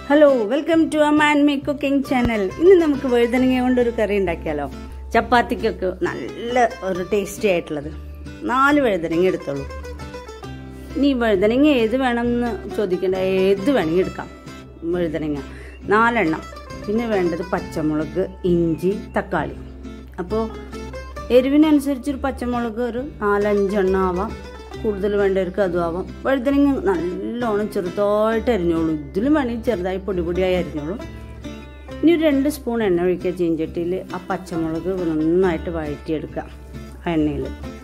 hello welcome to Amma and me cooking channel ഇന്ന് നമുക്ക് വഴുതനങ്ങ കൊണ്ടൊരു കറി ഉണ്ടാക്കിയാലോ ചപ്പാത്തിക്കൊക്കെ നല്ല ഒരു ടേസ്റ്റി ആയിട്ടുള്ളത് നാല് വഴുതനങ്ങ എടുത്തോളൂ ഇനി വഴുതനങ്ങ ഏത് വേണമെന്ന് ചോദിക്കേണ്ട ഏത് വേണമെങ്കിൽ എടുക്കാം വഴുതനങ്ങ നാലെണ്ണം പിന്നെ വേണ്ടത് പച്ചമുളക് ഇഞ്ചി തക്കാളി അപ്പോൾ എരിവിനനുസരിച്ചൊരു പച്ചമുളക് ഒരു നാലഞ്ചെണ്ണം ആവാം കൂടുതൽ വേണ്ടവർക്ക് അതും ആവാം വഴുതനങ്ങ നല്ലോണം ചെറുതായിട്ട് അരിഞ്ഞോളൂ ഇതിലും വേണമെങ്കിൽ ചെറുതായി പൊടി പൊടിയായി അരിഞ്ഞോളൂ ഇനി ഒരു രണ്ട് സ്പൂൺ എണ്ണ ഒഴിക്കുക ചീഞ്ചട്ടിയിൽ ആ പച്ചമുളക് നന്നായിട്ട് വഴറ്റിയെടുക്കുക ആ എണ്ണയിൽ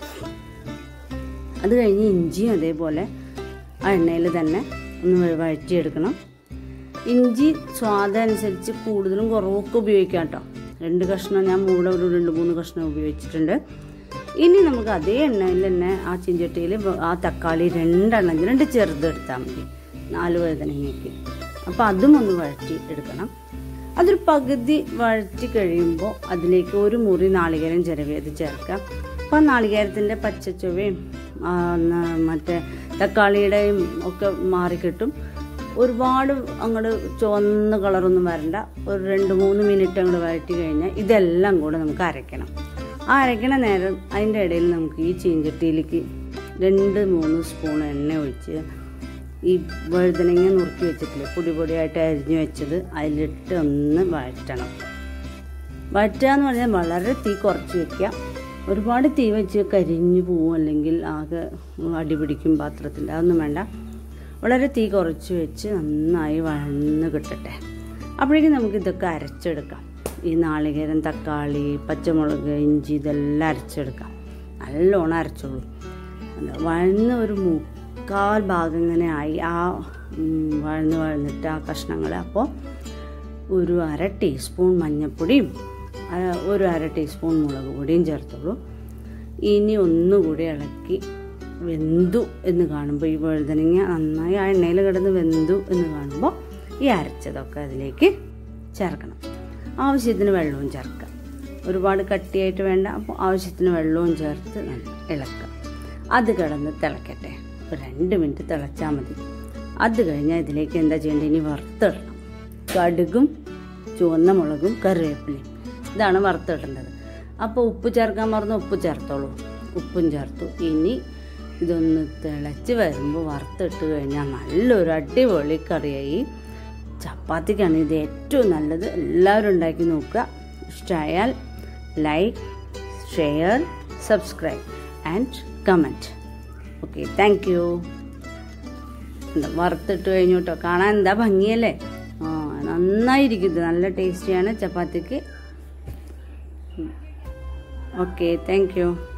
അത് കഴിഞ്ഞ് ഇഞ്ചിയും അതേപോലെ ആ എണ്ണയിൽ തന്നെ ഒന്ന് വഴറ്റിയെടുക്കണം ഇഞ്ചി സ്വാദനുസരിച്ച് കൂടുതലും കുറവൊക്കെ ഉപയോഗിക്കാം കേട്ടോ രണ്ട് കഷ്ണം ഞാൻ മൂടെ ഒരു രണ്ട് മൂന്ന് കഷ്ണം ഉപയോഗിച്ചിട്ടുണ്ട് ഇനി നമുക്ക് അതേ എണ്ണയിൽ തന്നെ ആ ചിഞ്ചട്ടിയിൽ ആ തക്കാളി രണ്ടെണ്ണം രണ്ട് ചെറുതെടുത്താൽ മതി നാല് വഴുതനങ്ങയ്ക്ക് അപ്പോൾ അതും ഒന്ന് വഴറ്റി എടുക്കണം അതൊരു പകുതി വഴറ്റി കഴിയുമ്പോൾ അതിലേക്ക് ഒരു മുറി നാളികേരം ചിരവിയത് ചേർക്കാം അപ്പോൾ ആ നാളികേരത്തിൻ്റെ പച്ചച്ചുവയും ആ, ന- മറ്റേ തക്കാളിയുടെയും ഒക്കെ മാറിക്കിട്ടും ഒരുപാട് അങ്ങോട്ട് ചുവന്ന കളറൊന്നും വരണ്ട ഒരു രണ്ട് മൂന്ന് മിനിറ്റ് അങ്ങോട്ട് വഴറ്റി കഴിഞ്ഞാൽ ഇതെല്ലാം കൂടെ നമുക്ക് അരയ്ക്കണം ആ അരയ്ക്കണ നേരം അതിൻ്റെ ഇടയിൽ നമുക്ക് ഈ ചീഞ്ചട്ടിയിലേക്ക് രണ്ട് മൂന്ന് സ്പൂൺ എണ്ണ ഒഴിച്ച് ഈ വഴുതനങ്ങ നുറുക്കി വെച്ചിട്ടില്ലേ പൊടി പൊടിയായിട്ട് അരിഞ്ഞു വെച്ചത് അതിലിട്ട് ഒന്ന് വഴറ്റണം വഴറ്റുക എന്ന് പറഞ്ഞാൽ വളരെ തീ കുറച്ച് വെക്കുക ഒരുപാട് തീ വെച്ച് കരിഞ്ഞു പോവും അല്ലെങ്കിൽ ആകെ അടിപിടിക്കും പാത്രത്തിൽ അതൊന്നും വേണ്ട വളരെ തീ കുറച്ച് വെച്ച് നന്നായി വഴന്ന് കിട്ടട്ടെ അപ്പോഴേക്കും നമുക്ക് ഇതൊക്കെ അരച്ചെടുക്കാം ഈ നാളികേരം തക്കാളി പച്ചമുളക് ഇഞ്ചി ഇതെല്ലാം അരച്ചെടുക്കാം നല്ലോണം അരച്ചോളൂ അല്ല, വഴന്ന് ഒരു മുക്കാൽ ഭാഗം ഇങ്ങനെ ആയി ആ ഉം, വഴന്ന് വഴന്നിട്ട് ആ കഷ്ണങ്ങൾ അപ്പോൾ ഒരു അര ടീസ്പൂൺ മഞ്ഞൾപ്പൊടിയും അര- ഒരു അര ടീസ്പൂൺ മുളക് പൊടിയും ചേർത്തോളൂ ഇനി ഒന്നുകൂടി ഇളക്കി വെന്തു എന്ന് കാണുമ്പോൾ ഈ വഴുതനങ്ങ നന്നായി ആ എണ്ണയിൽ കിടന്ന് വെന്തു എന്ന് കാണുമ്പോൾ ഈ അരച്ചതൊക്കെ അതിലേക്ക് ചേർക്കണം ആവശ്യത്തിന് വെള്ളവും ചേർക്കാം ഒരുപാട് കട്ടിയായിട്ട് വേണ്ട അപ്പോൾ ആവശ്യത്തിന് വെള്ളവും ചേർത്ത് നല്ല ഇളക്കുക അത് കിടന്ന് തിളക്കട്ടെ ഒരു രണ്ട് മിനിറ്റ് തിളച്ചാൽ മതി അത് കഴിഞ്ഞാൽ ഇതിലേക്ക് എന്താ ചെയ്യേണ്ടത് ഇനി വറുത്തിടണം കടുകും ചുവന്ന മുളകും കറിവേപ്പിലയും ഇതാണ് വറുത്തിടേണ്ടത് അപ്പോൾ ഉപ്പ് ചേർക്കാൻ മറന്ന് ഉപ്പ് ചേർത്തോളൂ ഉപ്പും ചേർത്തു ഇനി ഇതൊന്ന് തിളച്ച് വരുമ്പോൾ വറുത്തിട്ട് കഴിഞ്ഞാൽ നല്ലൊരു അടിപൊളി കറിയായി ചപ്പാത്തിക്കാണ് ഇത് ഏറ്റവും നല്ലത് എല്ലാവരും ഉണ്ടാക്കി നോക്കുക ഇഷ്ടമായാൽ like share subscribe and comment okay thank you എന്താ വറുത്തിട്ട് കഴിഞ്ഞു കേട്ടോ കാണാൻ എന്താ ഭംഗിയല്ലേ ആ നന്നായിരിക്കും ഇത് നല്ല ടേസ്റ്റിയാണ് ചപ്പാത്തിക്ക് ഓക്കെ താങ്ക് യു